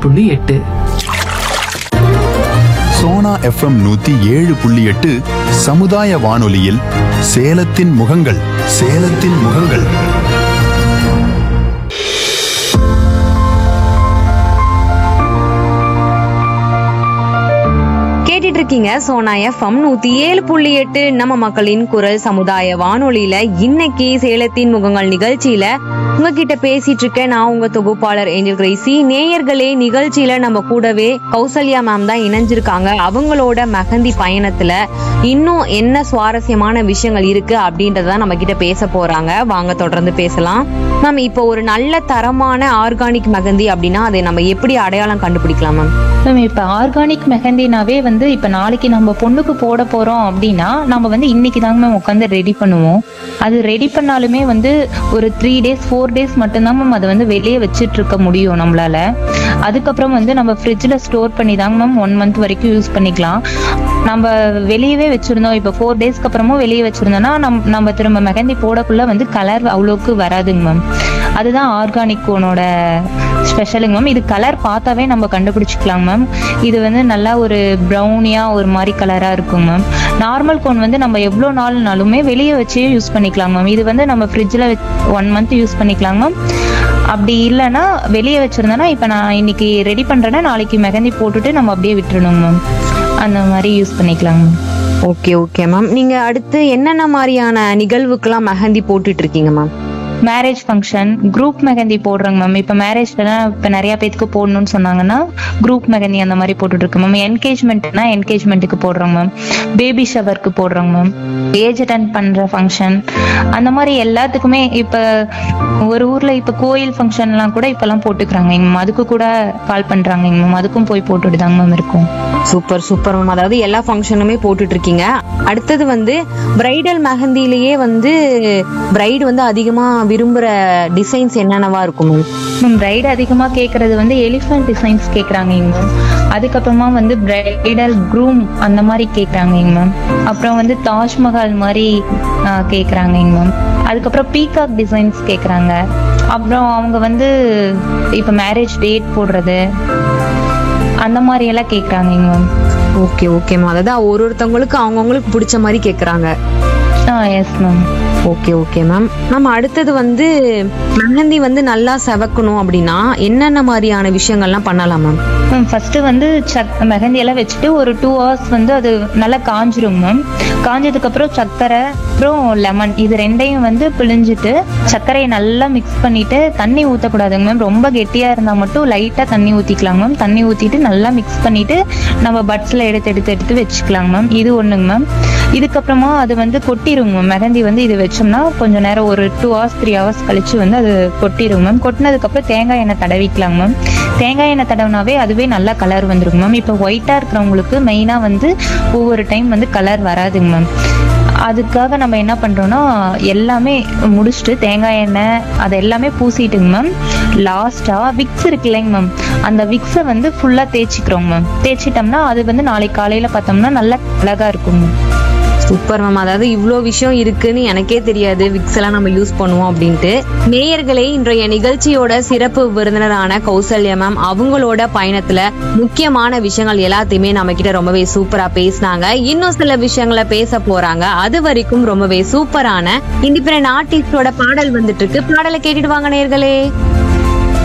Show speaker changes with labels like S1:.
S1: புள்ளி எட்டு
S2: சோனா எஃப்எம் நூத்தி ஏழு புள்ளி எட்டு சமுதாய வானொலியில் சேலத்தின் முகங்கள் சேலத்தின் முகங்கள்
S3: கேட்டுட்டு இருக்கீங்க சோனா எஃப்எம் நூத்தி ஏழு புள்ளி எட்டு நம்ம மக்களின் குரல் சமுதாய வானொலியில இன்னைக்கு சேலத்தின் முகங்கள் நிகழ்ச்சியில உங்ககிட்ட பேசிட்டு இருக்கேன் நான் உங்க தொகுப்பாளர் ஏஞ்சல் கிரேசி நேயர்களே நிகழ்ச்சியில நம்ம கூடவே கௌசல்யா மேம் தான் இணைஞ்சிருக்காங்க அவங்களோட மெஹந்தி பயணத்துல இன்னும் என்ன சுவாரஸ்யமான விஷயங்கள் இருக்கு அப்படின்றத நம்ம கிட்ட பேச போறாங்க வாங்க தொடர்ந்து பேசலாம் மேம் இப்போ ஒரு நல்ல தரமான ஆர்கானிக் மெஹந்தி அப்படின்னா அதை நம்ம எப்படி அடையாளம் கண்டுபிடிக்கலாம் மேம்
S4: மேம் இப்போ ஆர்கானிக் மெஹந்தினாவே வந்து இப்போ நாளைக்கு நம்ம பொண்ணுக்கு போட போகிறோம் அப்படின்னா நம்ம வந்து இன்னைக்கு தாங்க மேம் உட்காந்து ரெடி பண்ணுவோம் அது ரெடி பண்ணாலுமே வந்து ஒரு த்ரீ டேஸ் ஃபோர் டேஸ் மட்டும்தான் மேம் அதை வந்து வெளியே வச்சிட்டு இருக்க முடியும் நம்மளால அதுக்கப்புறம் வந்து நம்ம ஃப்ரிட்ஜில் ஸ்டோர் பண்ணி தாங்க மேம் ஒன் மந்த் வரைக்கும் யூஸ் பண்ணிக்கலாம் நம்ம வெளியவே வச்சிருந்தோம் இப்போ ஃபோர் டேஸ்க்கு அப்புறமும் வெளியே வச்சிருந்தோம்னா நம் நம்ம திரும்ப மெஹந்தி போடக்குள்ள வந்து கலர் அவ்வளோக்கு வராதுங்க மேம் அதுதான் ஆர்கானிக் கோனோட ஸ்பெஷலுங்க மேம் இது கலர் பார்த்தாவே நம்ம கண்டுபிடிச்சிக்கலாம் மேம் இது வந்து நல்லா ஒரு ப்ரௌனியா ஒரு மாதிரி கலராக இருக்கும் மேம் நார்மல் கோன் வந்து நம்ம எவ்வளோ நாள்னாலுமே வெளியே வச்சே யூஸ் பண்ணிக்கலாம் மேம் இது வந்து நம்ம ஃப்ரிட்ஜில் ஒன் மந்த் யூஸ் பண்ணிக்கலாம் மேம் அப்படி இல்லைன்னா வெளியே வச்சிருந்தோன்னா இப்போ நான் இன்னைக்கு ரெடி பண்ணுறேன்னா நாளைக்கு மெஹந்தி போட்டுட்டு நம்ம அப்படியே விட்டுறணும் மேம் அந்த மாதிரி யூஸ் பண்ணிக்கலாம் மேம்
S3: ஓகே ஓகே மேம் நீங்க அடுத்து என்னென்ன மாதிரியான நிகழ்வுக்கெல்லாம் மெஹந்தி போட்டுட்டு இருக்கீங்க ma'am
S4: marriage function group mehndi போடுறாங்க மேம் இப்போ மேரேஜ்லாம் இப்போ நிறைய பேத்துக்கு போடணும்னு சொன்னாங்கன்னா குரூப் மெஹந்தி அந்த மாதிரி போட்டுட்டு இருக்கு மேம் என்கேஜ்மெண்ட்னா என்கேஜ்மெண்ட்டுக்கு போடுறாங்க மேம் பேபி ஷவருக்கு போடுறாங்க மேம் ஏஜ் அட்டன் பண்ற ஃபங்க்ஷன் அந்த மாதிரி எல்லாத்துக்குமே இப்போ ஒரு ஊர்ல இப்போ கோயில் ஃபங்க்ஷன்லாம் கூட இப்பெல்லாம் போட்டுக்கிறாங்க மேம் அதுக்கு கூட கால் பண்றாங்க மேம் அதுக்கும் போய் போட்டுட்டு தாங்க மேம் இருக்கும்
S3: சூப்பர் சூப்பர் மேம் அதாவது எல்லா ஃபங்க்ஷனுமே போட்டுட்டு இருக்கீங்க அடுத்தது வந்து பிரைடல் மெஹந்திலேயே வந்து பிரைடு வந்து அதிகமா விரும்புற டிசைன்ஸ் என்னென்னவா இருக்கும் மேம்
S4: மேம் பிரைட் அதிகமாக கேட்கறது வந்து எலிஃபென்ட் டிசைன்ஸ் கேட்குறாங்க மேம் அதுக்கப்புறமா வந்து பிரைடல் க்ரூம் அந்த மாதிரி கேட்குறாங்க மேம் அப்புறம் வந்து தாஜ்மஹால் மாதிரி கேட்குறாங்க மேம் அதுக்கப்புறம் பீகாக் டிசைன்ஸ் கேட்குறாங்க அப்புறம் அவங்க வந்து இப்போ மேரேஜ் டேட் போடுறது அந்த மாதிரி எல்லாம் கேட்குறாங்க மேம்
S3: ஓகே ஓகே மேம் அதாவது ஒரு ஒருத்தவங்களுக்கு அவங்கவுங்களுக்கு பிடிச்ச மாதிரி கேக்குறாங்க
S4: ah yes ma'am
S3: okay okay ma'am ma'am அடுத்தது வந்து மெஹந்தி வந்து நல்லா செவக்கணும் அப்படின்னா என்னென்ன மாதிரியான விஷயங்கள்லாம் பண்ணலாம் மேம்
S4: மேம் ஃபர்ஸ்ட் வந்து சக் மெஹந்தி எல்லாம் வச்சுட்டு ஒரு டூ ஹவர்ஸ் வந்து அது நல்லா காஞ்சிரும் மேம் காஞ்சதுக்கு அப்புறம் சர்க்கரை அப்புறம் லெமன் இது ரெண்டையும் வந்து பிழிஞ்சிட்டு சர்க்கரையை நல்லா மிக்ஸ் பண்ணிட்டு தண்ணி ஊற்றக்கூடாதுங்க மேம் ரொம்ப கெட்டியா இருந்தா மட்டும் லைட்டா தண்ணி ஊத்திக்கலாம் மேம் தண்ணி ஊத்திட்டு நல்லா மிக்ஸ் பண்ணிட்டு நம்ம பட்ஸ்ல எடுத்து எடுத்து எடுத்து வச்சுக்கலாங்க மேம் இது ஒண்ணுங்க மேம் இதுக்கப்புறமா அது வந்து கொட்டிருங்க மேம் மெஹந்தி வந்து இது வச்சோம்னா கொஞ்ச நேரம் ஒரு டூ ஹவர்ஸ் த்ரீ ஹவர்ஸ் கழிச்சு வந்து அது கொட்டிருங்க மேம் கொட்டினதுக்கு அப்புறம் தேங்காய் எண்ணெய் தடவிக்கலாங்க மேம் தேங்காய் எண்ணெய் தடவினாவே அதுவே நல்ல கலர் வந்துருங்க மேம் இப்போ ஒயிட்டா இருக்கிறவங்களுக்கு மெயினா வந்து ஒவ்வொரு டைம் வந்து கலர் வராதுங்க மேம் அதுக்காக நம்ம என்ன பண்றோம்னா எல்லாமே முடிச்சுட்டு தேங்காய் எண்ணெய் அதை எல்லாமே பூசிட்டுங்க மேம் லாஸ்டா விக்ஸ் இருக்கு இல்லைங்க மேம் அந்த விக்ஸை வந்து ஃபுல்லா தேய்ச்சிக்கிறோங்க மேம் தேய்ச்சிட்டோம்னா அது வந்து நாளைக்கு காலையில பார்த்தோம்னா நல்லா அழகா இருக்கும் மேம்
S3: சூப்பர் மேம் அதாவது இவ்வளோ விஷயம் இருக்குன்னு எனக்கே தெரியாது விக்ஸ் எல்லாம் நம்ம யூஸ் பண்ணுவோம் அப்படின்ட்டு நேயர்களே இன்றைய நிகழ்ச்சியோட சிறப்பு விருந்தினரான கௌசல்யா மேம் அவங்களோட பயணத்துல முக்கியமான விஷயங்கள் எல்லாத்தையுமே நம்ம கிட்ட ரொம்பவே சூப்பரா பேசினாங்க இன்னும் சில விஷயங்களை பேச போறாங்க அது வரைக்கும் ரொம்பவே சூப்பரான இண்டிபெண்ட் ஆர்டிஸ்டோட பாடல் வந்துட்டு இருக்கு பாடலை கேட்டுட்டு வாங்க நேயர்களே